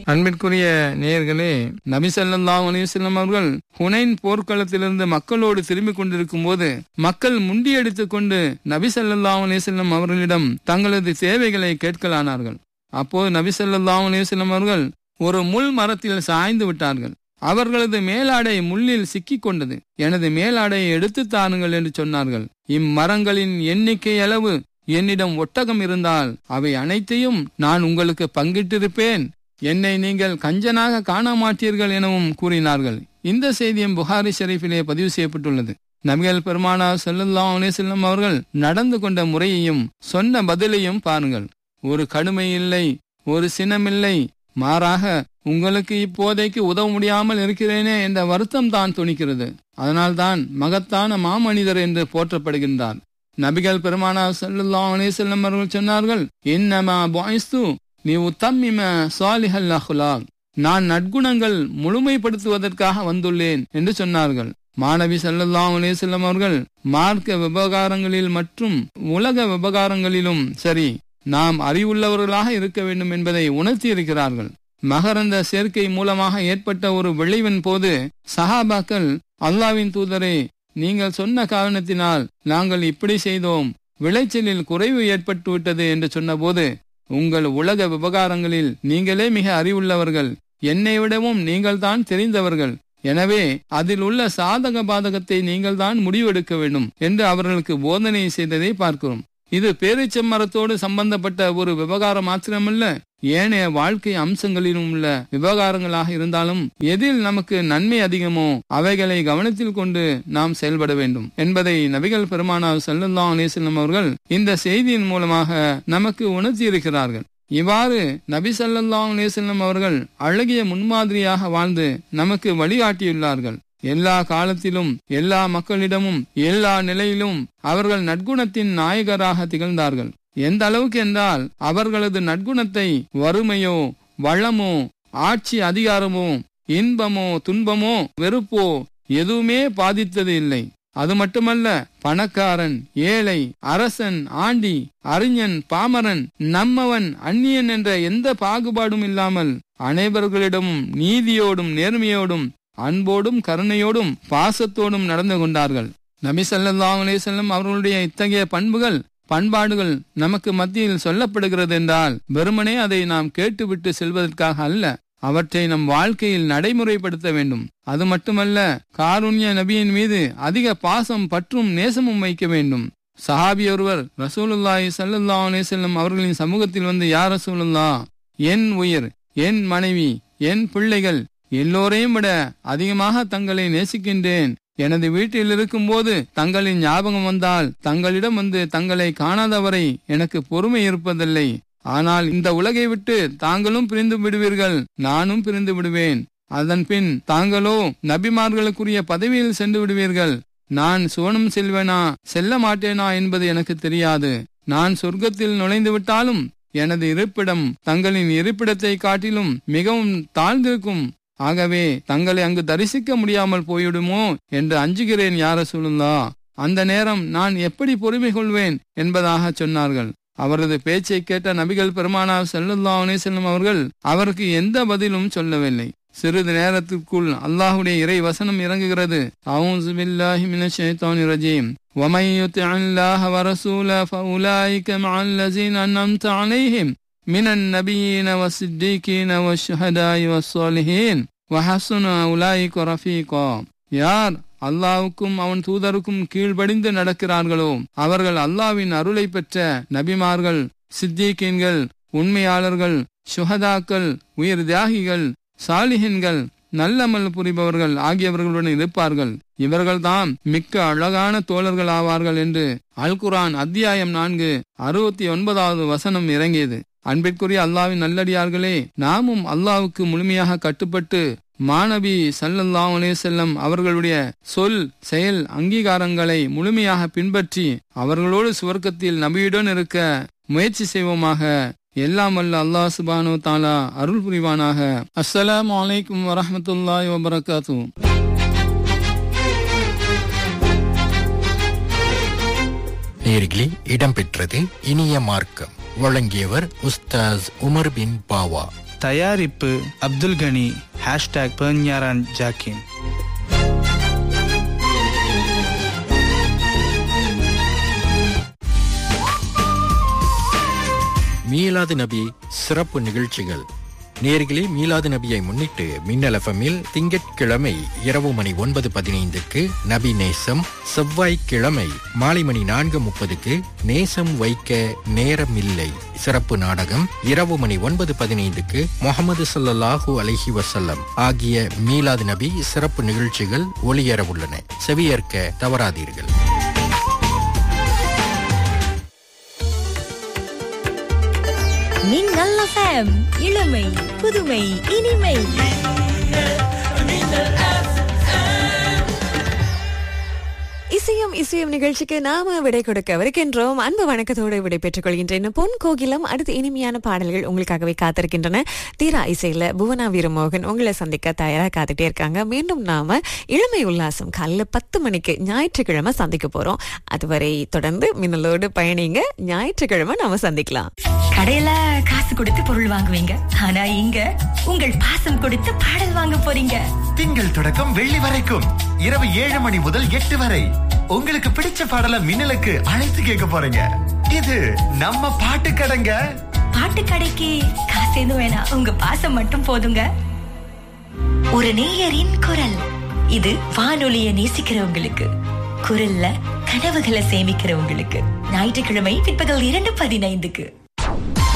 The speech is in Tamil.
அன்பிற்குரிய நேயர்களே நபி ஸல்லல்லாஹு அலைஹி வஸல்லம் அவர்கள் ஹுனைன் போர்க்களத்திலிருந்து மக்களோடு திரும்பிக் கொண்டிருக்கும் போது மக்கள் முண்டியடித்துக் கொண்டு நபி ஸல்லல்லாஹு அலைஹி வஸல்லம் அவர்களிடம் தங்களது தேவைகளை கேட்கலானார்கள் அப்போது நபி ஸல்லல்லாஹு அலைஹி வஸல்லம் அவர்கள் ஒரு முள் மரத்தில் சாய்ந்து விட்டார்கள் அவர்களது மேலாடை முள்ளில் சிக்கிக் கொண்டது எனது மேலாடையை எடுத்து தாருங்கள் என்று சொன்னார்கள் இம்மரங்களின் எண்ணிக்கை அளவு என்னிடம் ஒட்டகம் இருந்தால் அவை அனைத்தையும் நான் உங்களுக்கு பங்கிட்டிருப்பேன் என்னை நீங்கள் கஞ்சனாக காண மாட்டீர்கள் எனவும் கூறினார்கள் இந்த செய்தியும் புகாரி ஷெரீஃபிலே பதிவு செய்யப்பட்டுள்ளது நபிகள் பெருமானா ஸல்லல்லாஹு அலைஹி வஸல்லம் அவர்கள் நடந்து கொண்ட முறையையும் சொன்ன பதிலையும் பாருங்கள் ஒரு கடுமை இல்லை ஒரு சினமில்லை மாறாக உங்களுக்கு இப்போதைக்கு உதவ முடியாமல் இருக்கிறேனே என்ற வருத்தம் தான் துணிக்கிறது அதனால்தான் மகத்தான மாமனிதர் என்று போற்றப்படுகின்றார் நபிகள் பெருமானா ஸல்லல்லாஹு அலைஹி வஸல்லம் அவர்கள் சொன்னார்கள் இன்னமா பாய்ஸ்து நீ உத்தம்மிம சாலிஹல் அஹ்லாக் நான் நற்குணங்கள் முழுமைப்படுத்துவதற்காக வந்துள்ளேன் என்று சொன்னார்கள் மாணவி ஸல்லல்லாஹு அலைஹி வஸல்லம் அவர்கள் மார்க்க விவகாரங்களில் மற்றும் உலக விவகாரங்களிலும் சரி நாம் அறிவுள்ளவர்களாக இருக்க வேண்டும் என்பதை உணர்த்தி இருக்கிறார்கள் மகரந்த சேர்க்கை மூலமாக ஏற்பட்ட ஒரு விளைவின் போது சஹாபாக்கள் அல்லாவின் தூதரே நீங்கள் சொன்ன காரணத்தினால் நாங்கள் இப்படி செய்தோம் விளைச்சலில் குறைவு ஏற்பட்டு விட்டது என்று சொன்னபோது உங்கள் உலக விவகாரங்களில் நீங்களே மிக அறிவுள்ளவர்கள் என்னை விடவும் நீங்கள்தான் தெரிந்தவர்கள் எனவே அதில் உள்ள சாதக பாதகத்தை நீங்கள்தான் முடிவெடுக்க வேண்டும் என்று அவர்களுக்கு போதனை செய்ததை பார்க்கிறோம் இது பேரிச்சம் மரத்தோடு சம்பந்தப்பட்ட ஒரு விவகாரம் மாத்திரமல்ல ஏனைய வாழ்க்கை அம்சங்களிலும் உள்ள விவகாரங்களாக இருந்தாலும் எதில் நமக்கு நன்மை அதிகமோ அவைகளை கவனத்தில் கொண்டு நாம் செயல்பட வேண்டும் என்பதை நபிகள் பெருமானார் ஸல்லல்லாஹு அலைஹி வஸல்லம் அவர்கள் இந்த செய்தியின் மூலமாக நமக்கு உணர்த்தியிருக்கிறார்கள் இவ்வாறு நபி ஸல்லல்லாஹு அலைஹி வஸல்லம் அவர்கள் அழகிய முன்மாதிரியாக வாழ்ந்து நமக்கு வழிகாட்டியுள்ளார்கள் எல்லா காலத்திலும் எல்லா மக்களிடமும் எல்லா நிலையிலும் அவர்கள் நற்குணத்தின் நாயகராக திகழ்ந்தார்கள் எந்த அளவுக்கு என்றால் அவர்களது நற்குணத்தை வறுமையோ வளமோ ஆட்சி அதிகாரமோ இன்பமோ துன்பமோ வெறுப்போ எதுவுமே பாதித்தது இல்லை அது மட்டுமல்ல பணக்காரன் ஏழை அரசன் ஆண்டி அறிஞன் பாமரன் நம்மவன் அந்நியன் என்ற எந்த பாகுபாடும் இல்லாமல் அனைவர்களிடமும் நீதியோடும் நேர்மையோடும் அன்போடும் கருணையோடும் பாசத்தோடும் நடந்து கொண்டார்கள் நபி ஸல்லல்லாஹு அலைஹி வஸல்லம் அவர்களுடைய இத்தகைய பண்புகள் பண்பாடுகள் நமக்கு மத்தியில் சொல்லப்படுகிறது என்றால் வெறுமனே அதை நாம் கேட்டுவிட்டு செல்வதற்காக அல்ல அவற்றை நம் வாழ்க்கையில் நடைமுறைப்படுத்த வேண்டும் அது மட்டுமல்ல காருண்ய நபியின் மீது அதிக பாசம் பற்றும் நேசமும் வைக்க வேண்டும் சஹாபி ஒருவர் ரசூலுல்லாஹி ஸல்லல்லாஹு அலைஹி வஸல்லம் அவர்களின் சமூகத்தில் வந்து யார் ரசூலுல்லா என் உயிர் என் மனைவி என் பிள்ளைகள் எல்லோரையும் விட அதிகமாக தங்களை நேசிக்கின்றேன் எனது வீட்டில் இருக்கும்போது தங்களின் ஞாபகம் வந்தால் தங்களிடம் வந்து தங்களை காணாதவரை எனக்கு பொறுமை இருப்பதில்லை ஆனால் இந்த உலகை விட்டு தாங்களும் பிரிந்து விடுவீர்கள் நானும் பிரிந்து விடுவேன் அதன் பின் தாங்களோ நபிமார்களுக்குரிய பதவியில் சென்று விடுவீர்கள் நான் சுவனம் செல்வேனா செல்ல மாட்டேனா என்பது எனக்கு தெரியாது நான் சொர்க்கத்தில் நுழைந்து விட்டாலும் எனது இருப்பிடம் தங்களின் இருப்பிடத்தை காட்டிலும் மிகவும் தாழ்ந்திருக்கும் ஆகவே தங்களை அங்கு தரிசிக்க முடியாமல் போய்விடுமோ என்று அஞ்சுகிறேன் யார சொல்லுந்தா அந்த நேரம் நான் எப்படி பொறுமை கொள்வேன் என்பதாக சொன்னார்கள் அவரது பேச்சை கேட்ட நபிகள் பெருமானார் ஸல்லல்லாஹு அலைஹி வஸல்லம் அவர்கள் அவருக்கு எந்த பதிலும் சொல்லவில்லை சிறிது நேரத்திற்குள் அல்லாஹ்வுடைய இறை வசனம் இறங்குகிறது அவுஸு பில்லாஹி மினஷ் ஷைத்தானிர் ரஜீம் ومن يطع الله ورسوله فأولئك مع الذين أنعمت عليهم من النبيين والصديقين والشهداء والصالحين وحسن أولئك رفيقا யார் அல்லாவுக்கும் அவன் தூதருக்கும் கீழ்ப்படிந்து நடக்கிறார்களோ அவர்கள் அல்லாவின் அருளை பெற்ற நபிமார்கள் சித்திகீன்கள் உண்மையாளர்கள் சுஹதாக்கள் உயிர் தியாகிகள் சாலிஹின்கள் நல்லமல் புரிபவர்கள் ஆகியவர்களுடன் இருப்பார்கள் இவர்கள்தான் மிக்க அழகான தோழர்கள் ஆவார்கள் என்று அல் குரான் அத்தியாயம் நான்கு அறுபத்தி ஒன்பதாவது வசனம் இறங்கியது அன்பிற்குரிய அல்லாவின் நல்லடியார்களே நாமும் அல்லாவுக்கு முழுமையாக கட்டுப்பட்டு மாணவி சல்லல்லாஹு அலைஹி வஸல்லம் அவர்களுடைய சொல் செயல் அங்கீகாரங்களை முழுமையாக பின்பற்றி அவர்களோடு சுவர்க்கத்தில் நபியுடன் இருக்க முயற்சி செய்வோமாக எல்லாம் வல்ல அல்லாஹ் சுபானு தாலா அருள் புரிவானாக அஸ்ஸலாமு அலைக்கும் வரஹ்மத்துல்லாஹி வபரகாத்து நேர்களே இடம்பெற்றது இனிய மார்க்கம் வழங்கியவர் உஸ்தாஸ் உமர் பின் பாவா தயாரிப்பு அப்துல் கனி ஹேஷ்டாக் பெர்ஞாரான் ஜாக்கிம் மீலாது நபி சிறப்பு நிகழ்ச்சிகள் நேர்களே மீலாது நபியை முன்னிட்டு மின்னல் எஃப்எம்மில் திங்கட்கிழமை இரவு மணி ஒன்பது பதினைந்துக்கு நபி நேசம் செவ்வாய்க்கிழமை மாலை மணி நான்கு முப்பதுக்கு நேசம் வைக்க நேரமில்லை சிறப்பு நாடகம் இரவு மணி ஒன்பது பதினைந்துக்கு முகமது சல்லல்லாஹூ அலைஹி வசல்லம் ஆகிய மீலாது நபி சிறப்பு நிகழ்ச்சிகள் ஒளியேற உள்ளன செவியேற்க தவறாதீர்கள் மின்னல் எஃப்எம் இளமை புதுமை இனிமை இசையும் இசையும் நிகழ்ச்சிக்கு நாம விடை கொடுக்க வருகின்றோம் அன்பு வணக்கத்தோடு விடை பெற்றுக் கொள்கின்றேன் பொன் கோகிலம் அடுத்து இனிமையான பாடல்கள் உங்களுக்காகவே காத்திருக்கின்றன தீரா இசையில புவனா வீரமோகன் உங்களை சந்திக்க தயாரா காத்துட்டே இருக்காங்க மீண்டும் நாம இளமை உல்லாசம் காலையில பத்து மணிக்கு ஞாயிற்றுக்கிழமை சந்திக்க போறோம் அதுவரை தொடர்ந்து மின்னலோடு பயணிங்க ஞாயிற்றுக்கிழமை நாம சந்திக்கலாம் கடையில காசு கொடுத்து பொருள் வாங்குவீங்க ஆனா இங்க உங்கள் பாசம் கொடுத்து பாடல் வாங்க போறீங்க திங்கள் தொடக்கம் வெள்ளி வரைக்கும் இரவு ஏழு மணி முதல் எட்டு வரை உங்களுக்கு பிடிச்ச பாடலை மின்னலுக்கு அழைத்து கேட்க போறீங்க இது நம்ம பாட்டு கடைங்க பாட்டு கடைக்கு காசு எதுவும் வேணாம் உங்க பாசம் மட்டும் போதுங்க ஒரு நேயரின் குரல் இது வானொலிய நேசிக்கிறவங்களுக்கு குரல்ல கனவுகளை சேமிக்கிறவங்களுக்கு ஞாயிற்றுக்கிழமை பிற்பகல் இரண்டு பதினைந்துக்கு